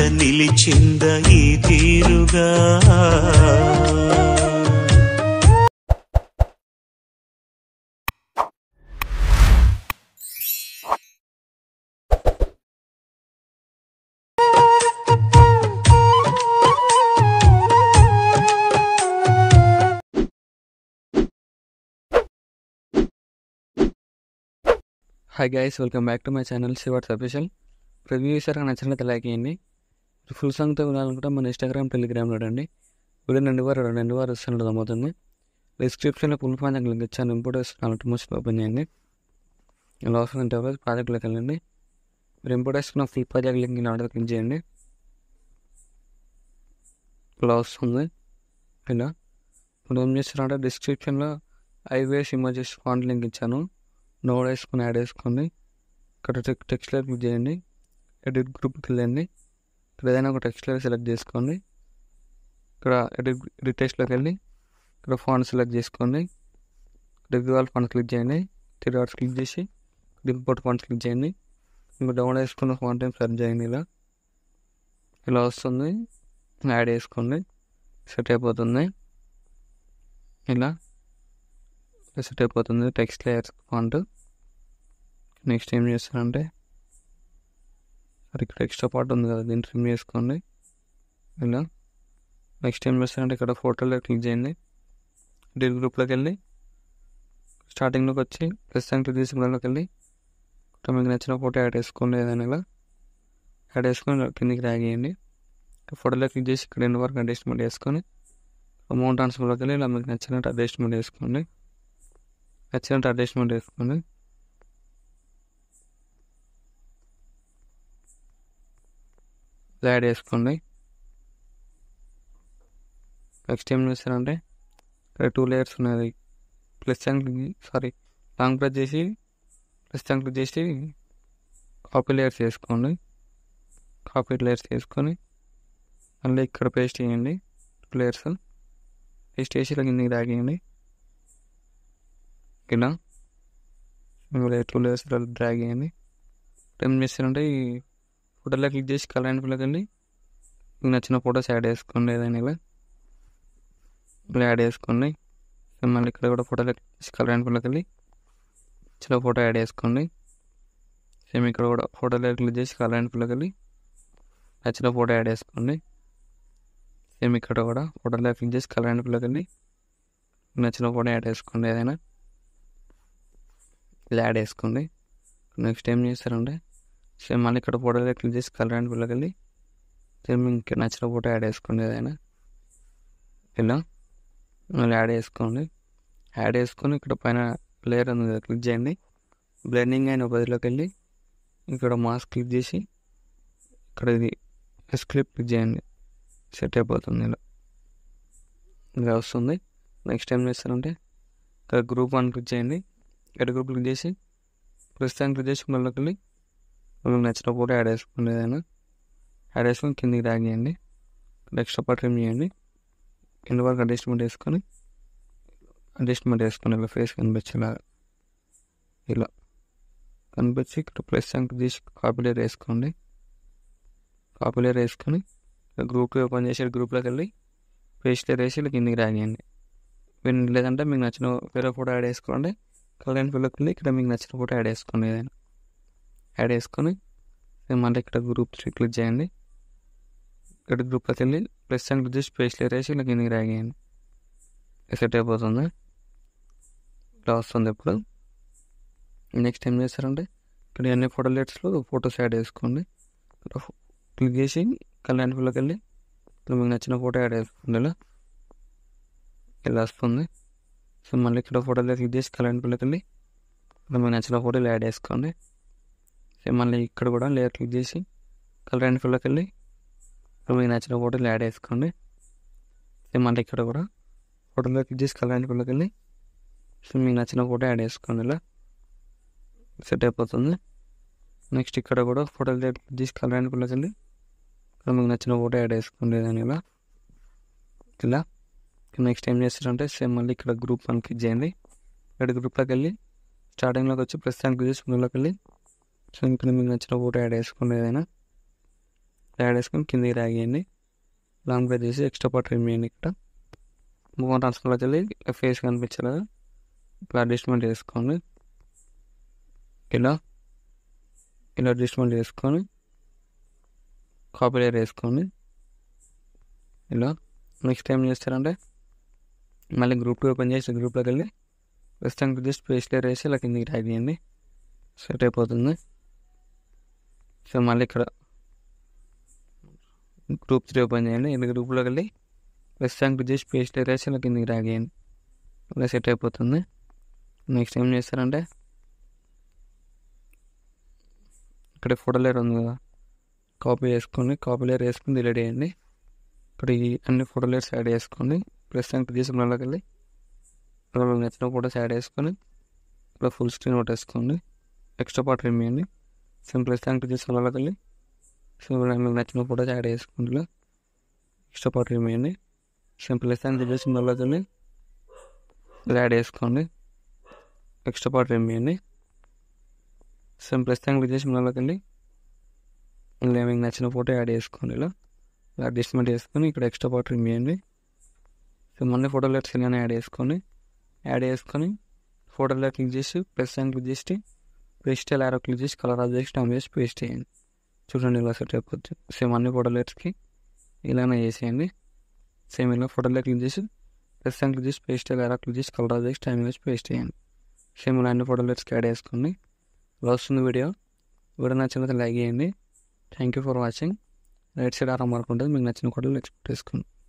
నిలిచింద ఈ తీరుగా hi guys welcome back to my channel శివాట్స్ అఫీషియల్ రివ్యూ ఇస్తారా నచ్చినట్లయితే లైక్ చేయండి ఫుల్ సాంగ్తో వినాలనుకుంటే మన ఇన్స్టాగ్రామ్ టెలిగ్రామ్ చూడండి వీడియో రెండు వారు రెండు వారు వస్తున్నట్టు నమ్ముతుంది డిస్క్రిప్షన్లో ఫుల్ ప్రాజెక్ట్ లింక్ ఇచ్చాను ఇంపోర్ట్ వేస్తున్నాను మోస్ట్ ఓపెన్ చేయండి ఇలా వస్తుంది ఇంటర్వ్యూస్ ప్రాజెక్ట్లోకి వెళ్ళండి మీరు ఇంపోర్ట్ వేసుకున్న full project link order click చేయండి ఇలా వస్తుంది ఇలా ఇప్పుడు ఏం చేస్తున్నారంటే డిస్క్రిప్షన్లో ఐవేస్ ఇమేజెస్ ఫాంట్ లింక్ ఇచ్చాను నోడ్ వేసుకొని యాడ్ వేసుకోండి ఇక్కడ టెక్ టెక్స్ట్లర్ క్లిక్ చేయండి ఎడిట్ గ్రూప్కి వెళ్ళండి ఇక్కడ ఏదైనా ఒక టెక్స్ట్లర్ సెలెక్ట్ చేసుకోండి ఇక్కడ ఎడిట్ ఎడిట్ టెక్స్ట్లోకి వెళ్ళి ఇక్కడ ఫాంట్ సెలెక్ట్ చేసుకోండి రివ్యూవల్ ఫాంట్ క్లిక్ చేయండి త్రీ డాట్స్ క్లిక్ చేసి ఇంపోర్ట్ ఫాంట్ క్లిక్ చేయండి ఇంకా డౌన్లోడ్ చేసుకున్న ఫాంట్ టైం సెర్చ్ చేయండి ఇలా ఇలా వస్తుంది యాడ్ చేసుకోండి సెట్ అయిపోతుంది ఇలా సెట్ అయిపోతుంది టెక్స్ట్ లేయర్స్ ఫాంట్ నెక్స్ట్ ఏం చేస్తారంటే మరి ఇక్కడ ఎక్స్ట్రా పార్ట్ ఉంది కదా దీన్ని ట్రిమ్ చేసుకోండి ఇలా నెక్స్ట్ ఏం చేస్తారంటే ఇక్కడ ఫోటోలో క్లిక్ చేయండి డీల్ గ్రూప్లోకి వెళ్ళి స్టార్టింగ్లోకి వచ్చి ప్లస్ అండ్ క్లిక్ చేసి దానిలోకి వెళ్ళి ఇక్కడ మీకు నచ్చిన ఫోటో యాడ్ చేసుకోండి ఏదైనా ఇలా యాడ్ చేసుకొని కిందికి ర్యాగ్ చేయండి ఫోటోలో క్లిక్ చేసి ఇక్కడ ఎన్ని వరకు అడ్జస్ట్మెంట్ చేసుకొని అమౌంట్ ట్రాన్స్ఫర్లోకి వెళ్ళి ఇలా మీకు నచ్చినట్టు అడ్జస్ట్మెంట్ చేసుకోండి నచ్చినట్టు అడ్జస్ట్మెంట్ వేసుకోండి యాడ్ చేసుకోండి నెక్స్ట్ ఏం చేస్తారంటే ఇక్కడ టూ లేయర్స్ ఉన్నది plus and sorry long press చేసి ప్లస్ అండ్ క్లిక్ చేసి కాపీ లేయర్స్ వేసుకోండి కాపీ లేయర్స్ వేసుకొని మళ్ళీ ఇక్కడ పేస్ట్ చేయండి టూ లేయర్స్ పేస్ట్ చేసి ఇలా కిందకి తాగేయండి ఇలా టూ లేయర్స్ డ్రాగ్ చేయండి ఏం చేస్తారంటే ఈ ఫోటోలో క్లిక్ చేసి కలర్ అండ్ ఫిల్కి వెళ్ళి మీకు నచ్చిన ఫొటోస్ యాడ్ చేసుకోండి ఏదైనా ఇలా ఇలా యాడ్ చేసుకోండి మళ్ళీ ఇక్కడ కూడా ఫోటోలో క్లిక్ చేసి కలర్ అండ్ ఫిల్కి వెళ్ళి నచ్చిన ఫోటో యాడ్ చేసుకోండి సేమ్ ఇక్కడ కూడా ఫోటోలో క్లిక్ చేసి కలర్ అండ్ ఫిల్కి వెళ్ళి నచ్చిన ఫోటో యాడ్ చేసుకోండి సేమ్ ఇక్కడ కూడా ఫోటోలో క్లిక్ చేసి కలర్ అండ్ ఫిల్కి వెళ్ళి నచ్చిన ఫోటో యాడ్ చేసుకోండి ఏదైనా ఇలా యాడ్ చేసుకోండి నెక్స్ట్ ఏం చేస్తారంటే సేమ్ మళ్ళీ ఇక్కడ ఫోటోలో క్లిక్ చేసి కలర్ అండ్ పిల్లకి వెళ్ళి సేమ్ ఇంకా నచ్చిన ఫోటో యాడ్ చేసుకోండి ఏదైనా ఇలా మళ్ళీ యాడ్ చేసుకోండి యాడ్ చేసుకొని ఇక్కడ పైన లేయర్ ఉంది కదా క్లిక్ చేయండి బ్లెండింగ్ అయిన పదిలోకి వెళ్ళి ఇక్కడ మాస్క్ క్లిక్ చేసి ఇక్కడ ఇది ఎస్క్లిప్ క్లిక్ చేయండి సెట్ అయిపోతుంది ఇలా ఇలా వస్తుంది నెక్స్ట్ ఏం చేస్తారంటే ఇక్కడ గ్రూప్ వన్ క్లిక్ చేయండి ఎడ్ గ్రూప్ క్లిక్ చేసి ప్రస్తుతానికి క్లిక్ చేసి మళ్ళీకి వెళ్ళి మీకు నచ్చిన ఫోటో యాడ్ చేసుకోండి ఏదైనా యాడ్ చేసుకొని కిందికి ర్యాగ్ చేయండి ఎక్స్ట్రా పార్ట్ ట్రిమ్ చేయండి కింద వరకు అడ్జస్ట్మెంట్ వేసుకొని అడ్జస్ట్మెంట్ వేసుకొని ఇలా ఫేస్ కనిపించేలాగా ఇలా కనిపించి ఇక్కడ ప్లస్ అంక్ తీసి కాపీ లేయర్ వేసుకోండి కాపీ లేయర్ వేసుకొని గ్రూప్ ఓపెన్ చేసి గ్రూప్లోకి వెళ్ళి పేస్ట్ లేయర్ వేసి ఇలా కిందికి ర్యాగ్ చేయండి లేదంటే మీకు నచ్చిన వేరే ఫోటో యాడ్ చేసుకోండి కలర్ ఫిల్లోకి వెళ్ళి ఇక్కడ మీకు నచ్చిన ఫోటో యాడ్ చేసుకోండి ఏదైనా యాడ్ చేసుకొని మళ్ళీ ఇక్కడ గ్రూప్ క్లిక్ చేయండి ఇక్కడ గ్రూప్లోకి వెళ్ళి ప్లస్ అండ్ క్లిక్ చేసి పేస్ట్ లేర్ వేసి ఇలా కిందకి రాగేయండి సెట్ అయిపోతుంది ఇలా వస్తుంది ఇప్పుడు నెక్స్ట్ ఏం చేస్తారంటే ఇక్కడ అన్ని ఫోటో లెట్స్లో ఫొటోస్ యాడ్ చేసుకోండి క్లిక్ చేసి కళ్యాణ్ ఫిల్లోకి వెళ్ళి ఇక్కడ మీకు నచ్చిన ఫోటో యాడ్ చేసుకోండి ఇలా ఇలా వస్తుంది సో మళ్ళీ ఇక్కడ ఫోటోలో క్లిక్ చేసి కళ్యాణ్ ఫిల్లోకి వెళ్ళి ఇక్కడ మీకు నచ్చిన ఫోటోలు యాడ్ చేసుకోండి సేమ్ మళ్ళీ ఇక్కడ కూడా లేయర్ క్లిక్ చేసి కలర్ అండ్ ఫిల్లోకి వెళ్ళి ఇక్కడ మీకు నచ్చిన ఫోటోలు యాడ్ చేసుకోండి సేమ్ మళ్ళీ ఇక్కడ కూడా ఫోటోలో క్లిక్ చేసి కలర్ అండ్ ఫిల్లోకి వెళ్ళి సో మీకు నచ్చిన ఫోటో యాడ్ చేసుకోండి ఇలా సెట్ అయిపోతుంది నెక్స్ట్ ఇక్కడ కూడా ఫోటోలు క్లిక్ చేసి కలర్ అండ్ ఫిల్లోకి వెళ్ళి ఇక్కడ మీకు నచ్చిన ఫోటో యాడ్ చేసుకోండి దాని ఇలా ఇలా నెక్స్ట్ ఏం చేస్తారంటే సేమ్ మళ్ళీ ఇక్కడ గ్రూప్ వన్ క్లిక్ చేయండి ఇక్కడ గ్రూప్లోకి వెళ్ళి స్టార్టింగ్లోకి వచ్చి ప్రస్తుతానికి క్లిక్ చేసి ముందులోకి వెళ్ళి సో ఇక్కడ మీకు నచ్చిన ఫోటో యాడ్ చేసుకోండి ఏదైనా యాడ్ వేసుకొని కిందికి డ్రాగ్ చేయండి లాంగ్ ప్రెస్ చేసి ఎక్స్ట్రా పార్ట్ రిమూవ్ చేయండి ఇక్కడ మూవ్ ట్రాన్స్ఫర్లోకి వెళ్ళి ఫేస్ కనిపించలేదు ఇట్లా అడ్జస్ట్మెంట్ చేసుకోండి ఇలా ఇలా అడ్జస్ట్మెంట్ చేసుకొని కాపీ లేయర్ వేసుకోండి ఇలా నెక్స్ట్ ఏం చేస్తారంటే మళ్ళీ గ్రూప్ ఓపెన్ చేసి గ్రూప్లోకి వెళ్ళి వెస్టర్న్ జస్ట్ పేస్ట్ లేయర్ వేసి ఇలా కిందికి ట్యాగ్ చేయండి సెట్ అయిపోతుంది సో మళ్ళీ ఇక్కడ గ్రూప్ త్రీ ఓపెన్ చేయండి ఇది గ్రూప్లోకి వెళ్ళి వెస్టర్న్ జస్ట్ పేస్ట్ లేయర్ వేసి ఇలా కిందికి ట్యాగ్ చేయండి ఇలా సెట్ అయిపోతుంది నెక్స్ట్ ఏం చేస్తారంటే ఇక్కడ ఫోటో లేయర్ ఉంది కదా కాపీ చేసుకొని కాపీ లేయర్ వేసుకొని డిలీట్ చేయండి ఇక్కడ ఈ అన్ని ఫోటో లేయర్స్ యాడ్ చేసుకోండి ప్లస్ అంక్ తీసుకున్నలోకి వెళ్ళి ఇక్కడ మీకు నచ్చిన ఫోటోస్ యాడ్ చేసుకొని ఇక్కడ ఫుల్ స్క్రీన్ కొట్టేసుకోండి ఎక్స్ట్రా పార్ట్ రిమూవ్ చేయండి సింపుల్ అంక్ తీసుకున్నలోకి వెళ్ళి సింపుల్ మీకు నచ్చిన ఫోటోస్ యాడ్ చేసుకోండి ఇలా ఎక్స్ట్రా పార్ట్ రిమూవ్ చేయండి సింపుల్ అంక్ తీసుకున్నలోకి వెళ్ళి ఇలా యాడ్ చేసుకోండి ఎక్స్ట్రా పార్ట్ రిమూవ్ చేయండి సింపుల్ అంక్ తీసుకున్నలోకి వెళ్ళి ఇలా మీకు నచ్చిన ఫోటో యాడ్ చేసుకోండి ఇలా ఇలా అడ్జస్ట్మెంట్ చేసుకొని ఇక్కడ ఎక్స్ట్రా పార్ట్ రిమూవ్ చేయండి సో మళ్ళీ ఫోటో లెట్స్ ఇలా యాడ్ చేసుకొని యాడ్ చేసుకొని ఫోటోలో క్లిక్ చేసి ప్లస్ సైన్ క్లిక్ చేసి పేస్ట్ ఆరో క్లిక్ చేసి కలర్ ఆఫ్ చేసి టైం చేసి పేస్ట్ చేయండి చూడండి ఇలా సెట్ అయిపోతుంది సేమ్ అన్ని ఫోటో లెట్స్కి ఇలానే చేసేయండి సేమ్ ఇలా ఫోటోలో క్లిక్ చేసి ప్లస్ సైన్ క్లిక్ చేసి పేస్ట్ ఆరో క్లిక్ చేసి కలర్ ఆఫ్ చేసి టైం వేసి పేస్ట్ చేయండి సేమ్ ఇలా అన్ని ఫోటో లెట్స్కి యాడ్ చేసుకోండి ఇలా వస్తుంది వీడియో వీడియో నచ్చినట్లయితే లైక్ చేయండి thank you for watching right side arrow mark ఉంటుంది మీకు నచ్చిన కూడా ఎక్స్పెక్ట్ చేసుకోండి